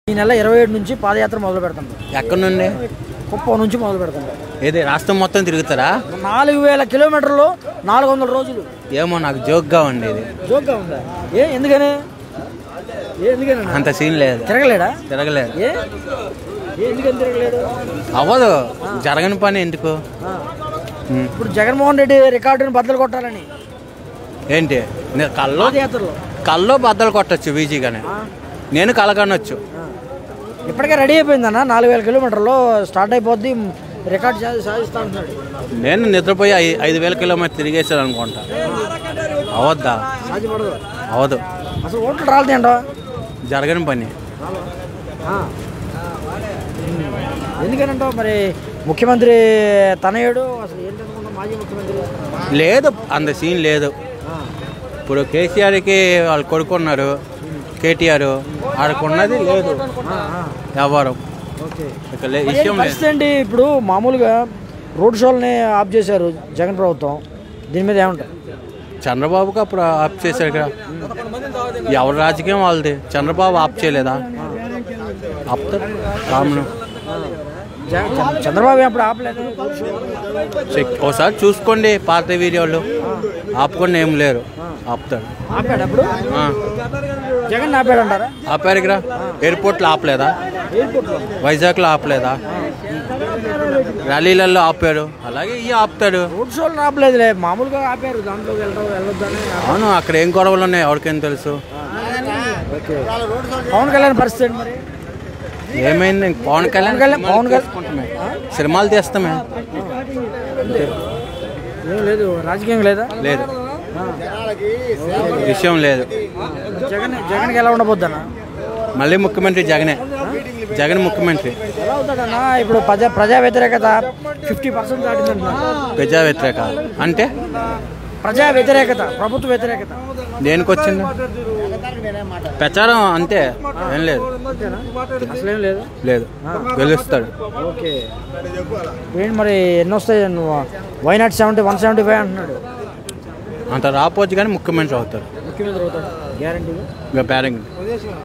ఈ నెల ఇరవై ఏడు నుంచి పాదయాత్ర మొదలు పెడతాం ఎక్కడి నుండి కుప్పం నుంచి మొదలు పెడతాం ఏది రాష్ట్రం మొత్తం తిరుగుతారా నాలుగు వేల కిలోమీటర్లు నాలుగు వందల రోజులు ఏమో నాకు జోక్గా ఉండేది జోక్గా ఉందా ఏ ఎందుకని ఏ ఎందుకని అంత సీన్ లేదు తిరగలేడా తిరగలేదు ఏ ఏ ఎందుకని తిరగలేదు అవ్వదు జరగని పని ఎందుకు ఆ. ఉమ్. ఇప్పుడు జగన్మోహన్ రెడ్డి రికార్డుని బద్దలు కొట్టాలని ఏంటి నే- కల్లో పాదయాత్రలో కల్లో బద్దలు కొట్టచ్చు వీజీగానే ఆ. నేను కలగనొచ్చు ఆ. ఇప్పటికే రెడీ అయిపోయిందన్న నాలుగు వేల కిలోమీటర్లు స్టార్ట్ అయిపోద్ది రికార్డ్ సాధి సాధిస్తా అంటున్నాడు నేను నిద్రపోయి ఐ- ఐదు వేల కిలోమీటర్ తిరిగేసాను అనుకుంటా అవద్దా సాధ్యపడదు అవదు అసలు ఓట్లు రాలేదేంటో జరగని పని ఎందుకనంటావు మరి ముఖ్యమంత్రి తనయుడు అసలు ఏంటనుకుంటా మాజీ ముఖ్యమంత్రి లేదు అంత సీన్ లేదు ఆ. ఇప్పుడు కేసీఆర్కి వాళ్ళు కొడుకున్నారు కేటీఆర్ ఆడకున్నది లేదు ఆ, ఆ. వ్యవహారం ఓకే ఇక లే- విషయం లేదు పరిస్థితి ఏంటి ఇప్పుడు మామూలుగా రోడ్ షోల్ని ఆఫ్ చేశారు జగన్ ప్రభుత్వం దీని మీద ఏమంటారు చంద్రబాబుకి అప్పుడు ఆప్ చేశారు కదా ఎవరి రాజకీయం వాళ్ళది చంద్రబాబు ఆప్ చేయలేదా ఆపుతారు రామును జ- చ- చంద్రబాబు అప్పుడు ఆపలేదు రోడ్ షో. చెక్ ఒకసారి చూసుకోండి పాత వీడియోలు ఆపుకొని ఏం లేరు ఆపుతాడు ఆపాడు అప్పుడు ఆ, జగన్ ఆపాడు అంటారా ఆపారు ఇక్కడ ఎయిర్పోర్ట్లో ఆపలేదా ఎయిర్పోర్ట్లో వైజాగ్లో ఆపలేదా ర్యాలీలలో ఆపాడు అలాగే ఇవి ఆపుతాడు రోడ్ షోలు ఆపలేదులే మామూలుగా ఆపారు దాంట్లో వెళ్ళడం వెళ్ళొద్దని అవును అక్కడ ఏం గొడవలు ఉన్నాయి ఎవరికేం తెలుసు ఓకే పవన్ కళ్యాణ్ పరిస్థితి ఏంటి మరి ఏమైంది ఇంక పవన్ కళ్యాణ్ పవన్ కళ్యాణ్- పవన్ కళ్యాణ్- తీసుకుంటామే. సినిమాలు తీస్తామే ఏం లేదు రాజకీయం లేదా లేదు విషయం లేదు జగన్ జగన్కి ఎలా ఉండబోద్దన్న మళ్ళీ ముఖ్యమంత్రి జగనే జగన్ ముఖ్యమంత్రి ఎలా అవుతాడన్నా ఇప్పుడు ప్రజా ప్రజా వ్యతిరేకత ఫిఫ్టీ పర్సెంట్ దాటిందంటున్నారు ప్రజా వ్యతిరేక అంటే ప్రజా వ్యతిరేకత ప్రభుత్వ వ్యతిరేకత దేనికి వచ్చింది ప్రచారం అంతే ఏం లేదు అసలేం లేదు లేదు గెలుస్తాడు ఓకే ఏంటి మరి ఎన్ని వస్తాయి నువ్వు why not seventy one seventy five అంటున్నాడు అంత రాపోవచ్చు కానీ ముఖ్యమంత్రి అవుతారు ముఖ్యమంత్రి అవుతాడు గ్యారంటీగా ఇంకా పేరెంట్